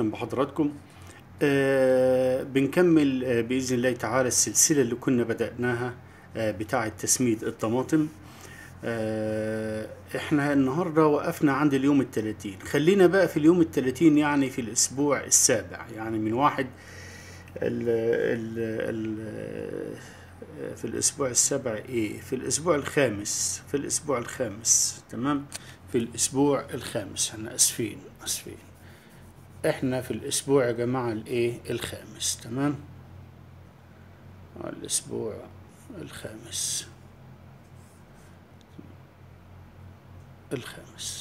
وسهلا بحضراتكم آه بنكمل آه بإذن الله تعالى السلسلة اللي كنا بدأناها آه بتاعة تسميد الطماطم آه احنا النهاردة وقفنا عند اليوم الثلاثين خلينا بقى في اليوم الثلاثين يعني في الأسبوع السابع يعني من واحد ال ال ال في الأسبوع السابع إيه في الأسبوع الخامس في الأسبوع الخامس تمام في الأسبوع الخامس احنا أسفين أسفين احنا في الاسبوع يا جماعة الايه الخامس تمام الاسبوع الخامس الخامس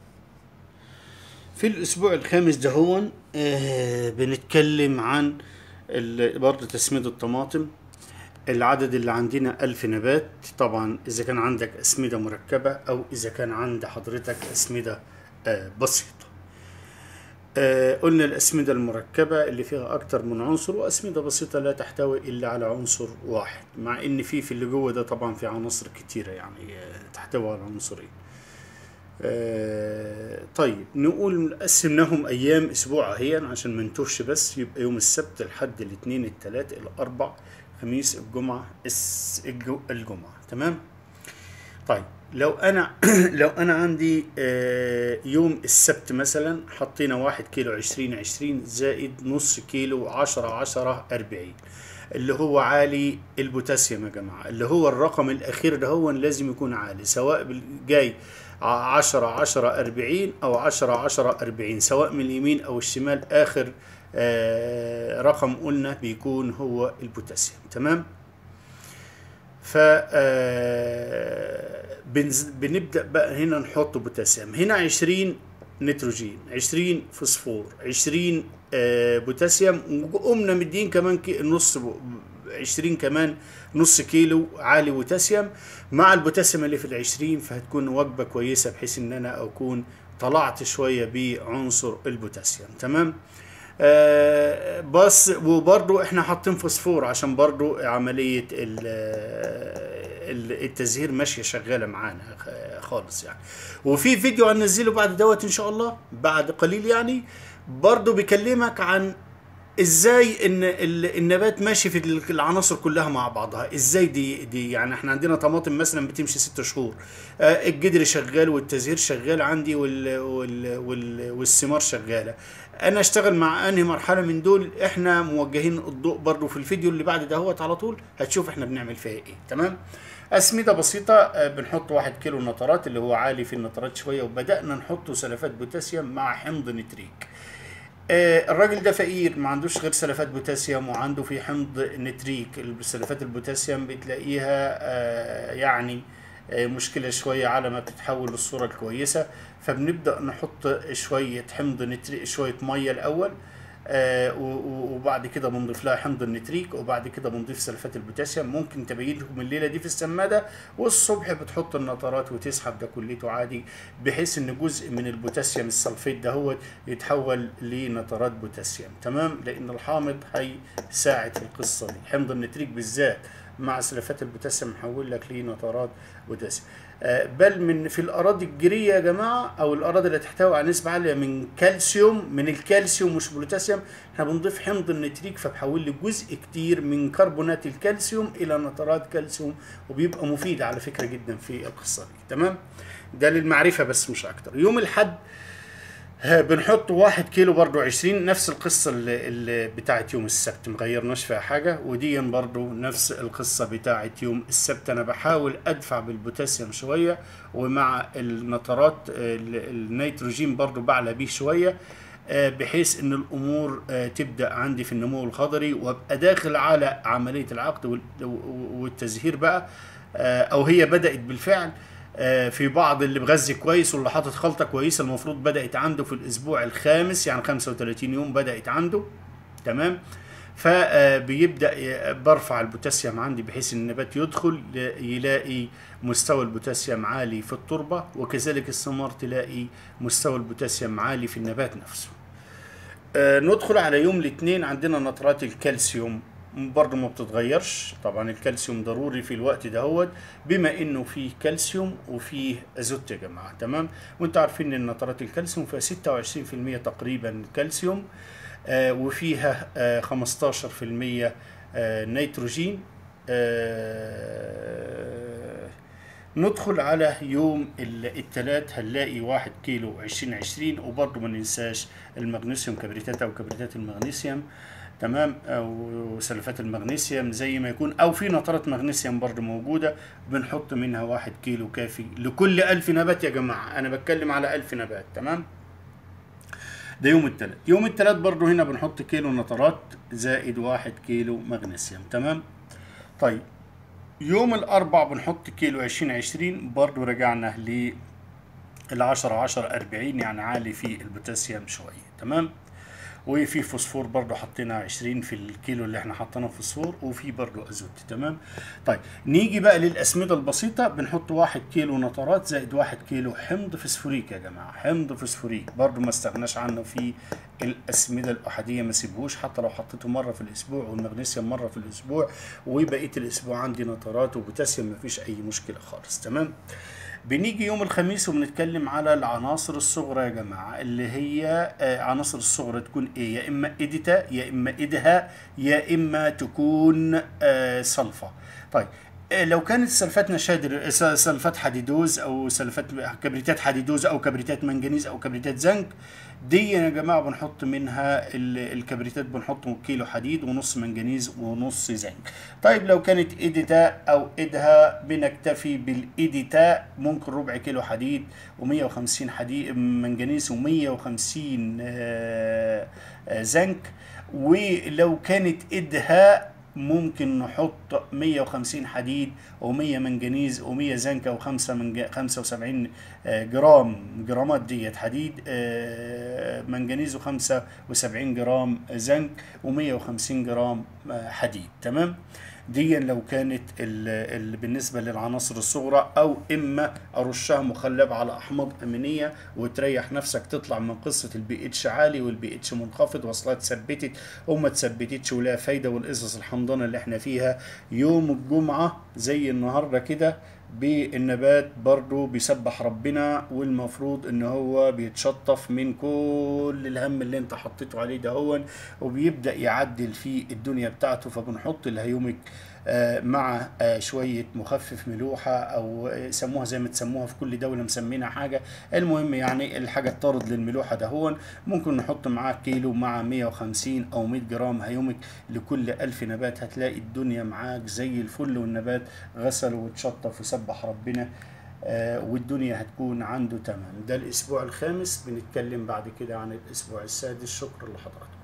في الاسبوع الخامس ده هو آه بنتكلم عن ال- برضه تسميد الطماطم العدد اللي عندنا ألف نبات طبعا إذا كان عندك أسمدة مركبة أو إذا كان عند حضرتك أسمدة آه بسيطة آه، قلنا الأسمدة المركبة اللي فيها أكتر من عنصر وأسمدة بسيطة لا تحتوي إلا على عنصر واحد مع إن في في اللي جوه ده طبعا في عناصر كتيرة يعني آه، تحتوي على عنصرين آه، طيب نقول قسمناهم أيام أسبوع أهي عشان ما نتوهش بس يبقى يوم السبت الحد الاثنين الثلاث الأربع خميس الجمعة الس- الجو- الجمعة تمام طيب لو انا لو انا عندي آه، يوم السبت مثلا حطينا واحد كيلو عشرين عشرين زائد نص كيلو عشرة عشرة أربعين اللي هو عالي البوتاسيوم يا جماعة اللي هو الرقم الأخير ده هو لازم يكون عالي سواء بال- جاي ع- عشرة عشرة أربعين أو عشرة عشرة أربعين سواء من اليمين أو الشمال آخر آه، رقم قلنا بيكون هو البوتاسيوم تمام ف آه، بنز- بنبدا بقى هنا نحط بوتاسيوم هنا 20 نيتروجين 20 فوسفور 20 آه، بوتاسيوم وقمنا مدين كمان كي- نص ب- 20 كمان نص كيلو عالي بوتاسيوم مع البوتاسيوم اللي في العشرين فهتكون وجبة كويسة بحيث ان انا اكون طلعت شوية بعنصر البوتاسيوم تمام آه بس وبرضو احنا حاطين فوسفور عشان برضو عملية ال- ال- التزهير ماشية شغالة معانا خ- خالص يعني وفي فيديو هننزله بعد دوت ان شاء الله بعد قليل يعني برضو بيكلمك عن ازاي ان ال- النبات ماشي في ال- العناصر كلها مع بعضها ازاي دي دي يعني احنا عندنا طماطم مثلا بتمشي ست شهور آه، الجدر شغال والتزهير شغال عندي وال وال وال والثمار شغاله انا اشتغل مع انهي مرحله من دول احنا موجهين الضوء برضو في الفيديو اللي بعد دهوت على طول هتشوف احنا بنعمل فيها ايه تمام اسمده بسيطه آه، بنحط واحد كيلو نترات اللي هو عالي في النترات شويه وبدانا نحط سلفات بوتاسيوم مع حمض نتريك آه، الراجل ده فقير ما عندوش غير سلفات بوتاسيوم وعنده في حمض نتريك سلفات البوتاسيوم بتلاقيها آه، يعني آه، مشكلة شوية على ما بتتحول للصورة الكويسة فبنبدأ نحط شوية حمض نتريك شوية مية الأول آه، و- و- وبعد كده بنضيف لها حمض النتريك وبعد كده بنضيف سلفات البوتاسيوم ممكن تبيتهم الليله دي في السماده والصبح بتحط النترات وتسحب ده كليته عادي بحيث ان جزء من البوتاسيوم السلفيت ده هو يتحول لنترات بوتاسيوم تمام لان الحامض هيساعد في القصه دي حمض النتريك بالذات مع سلفات البوتاسيوم محول لك لنترات بوتاسيوم آه، بل من في الاراضي الجيريه يا جماعه او الاراضي اللي تحتوي على نسبه عاليه من كالسيوم من الكالسيوم مش بوتاسيوم احنا بنضيف حمض النتريك فبحول لي جزء كتير من كربونات الكالسيوم الى نترات كالسيوم وبيبقى مفيد على فكره جدا في القصه دي تمام ده للمعرفه بس مش اكتر يوم الحد ها، بنحط واحد كيلو برضو عشرين نفس القصة اللي, اللي بتاعت يوم السبت مغيرناش فيها حاجة ودي برضو نفس القصة بتاعت يوم السبت أنا بحاول أدفع بالبوتاسيوم شوية ومع النترات ال- النيتروجين برضو بعلى بيه شوية آه، بحيث ان الامور آه، تبدا عندي في النمو الخضري وابقى داخل على عمليه العقد وال- والتزهير بقى آه، او هي بدات بالفعل آه، في بعض اللي بغذي كويس واللي حاطط خلطه كويسه المفروض بدات عنده في الاسبوع الخامس يعني 35 يوم بدات عنده تمام فبيبدا برفع البوتاسيوم عندي بحيث ان النبات يدخل يلاقي مستوى البوتاسيوم عالي في التربه وكذلك الثمار تلاقي مستوى البوتاسيوم عالي في النبات نفسه آه، ندخل على يوم الاثنين عندنا نترات الكالسيوم برضه ما بتتغيرش طبعا الكالسيوم ضروري في الوقت دهوت بما انه فيه كالسيوم وفيه ازوت يا جماعه تمام وانتوا عارفين ان نترات الكالسيوم فيها 26% تقريبا كالسيوم آه وفيها آه 15% آه نيتروجين آه ندخل على يوم الثلاث هنلاقي واحد كيلو عشرين عشرين وبرضه ما ننساش المغنيسيوم كبريتات او كبريتات المغنيسيوم تمام او سلفات المغنيسيوم زي ما يكون او في نترات مغنيسيوم برضه موجوده بنحط منها واحد كيلو كافي لكل ألف نبات يا جماعه انا بتكلم على ألف نبات تمام ده يوم الثلاث يوم الثلاث برضه هنا بنحط كيلو نترات زائد واحد كيلو مغنيسيوم تمام طيب يوم الأربع بنحط كيلو عشرين عشرين برضو رجعنا ل العشرة عشرة أربعين يعني عالي في البوتاسيوم شوية تمام وفي فوسفور برضو حطينا 20 في الكيلو اللي احنا حطينا فوسفور وفي برضو ازوت تمام طيب نيجي بقى للاسمده البسيطه بنحط واحد كيلو نترات زائد واحد كيلو حمض فسفوريك يا جماعه حمض فسفوريك برضو ما استغناش عنه في الاسمده الاحاديه ما سيبهوش حتى لو حطيته مره في الاسبوع والمغنيسيوم مره في الاسبوع وبقيه الاسبوع عندي نترات وبوتاسيوم ما فيش اي مشكله خالص تمام بنيجي يوم الخميس وبنتكلم على العناصر الصغرى يا جماعة اللي هي آه، عناصر الصغرى تكون ايه يا اما اديتا يا اما ادها يا اما تكون آه، صلفة طيب آه، لو كانت سلفات نشادر س- سلفات حديدوز او سلفات كبريتات حديدوز او كبريتات منجنيز او كبريتات زنك دي يا جماعه بنحط منها ال- الكبريتات بنحط كيلو حديد ونص منجنيز ونص زنك طيب لو كانت ايديتا او ايدها بنكتفي بالايديتا ممكن ربع كيلو حديد و150 حديد منجنيز و150 زنك ولو كانت ايدها ممكن نحط 150 حديد و100 منجنيز و100 زنكة و5 من 75 آه، جرام جرامات ديت حديد آه، منجنيز و75 جرام زنك و150 جرام آه، حديد تمام دي لو كانت ال ال بالنسبه للعناصر الصغرى او اما ارشها مخلب على احماض امينيه وتريح نفسك تطلع من قصه البي اتش عالي والبي اتش منخفض واصلها اتثبتت وما اتثبتتش ولها فايده والقصص الحمضانه اللي احنا فيها يوم الجمعه زي النهارده كده بالنبات برضو بيسبح ربنا والمفروض ان هو بيتشطف من كل الهم اللي انت حطيته عليه ده هو وبيبدأ يعدل في الدنيا بتاعته فبنحط الهيومك آه، مع آه، شوية مخفف ملوحة أو آه، سموها زي ما تسموها في كل دولة مسمينها حاجة المهم يعني الحاجة الطارد للملوحة ده هو ممكن نحط معاه كيلو مع 150 أو 100 جرام هيومك لكل ألف نبات هتلاقي الدنيا معاك زي الفل والنبات غسل واتشطف وسبح ربنا آه، والدنيا هتكون عنده تمام ده الأسبوع الخامس بنتكلم بعد كده عن الأسبوع السادس شكرا لحضراتكم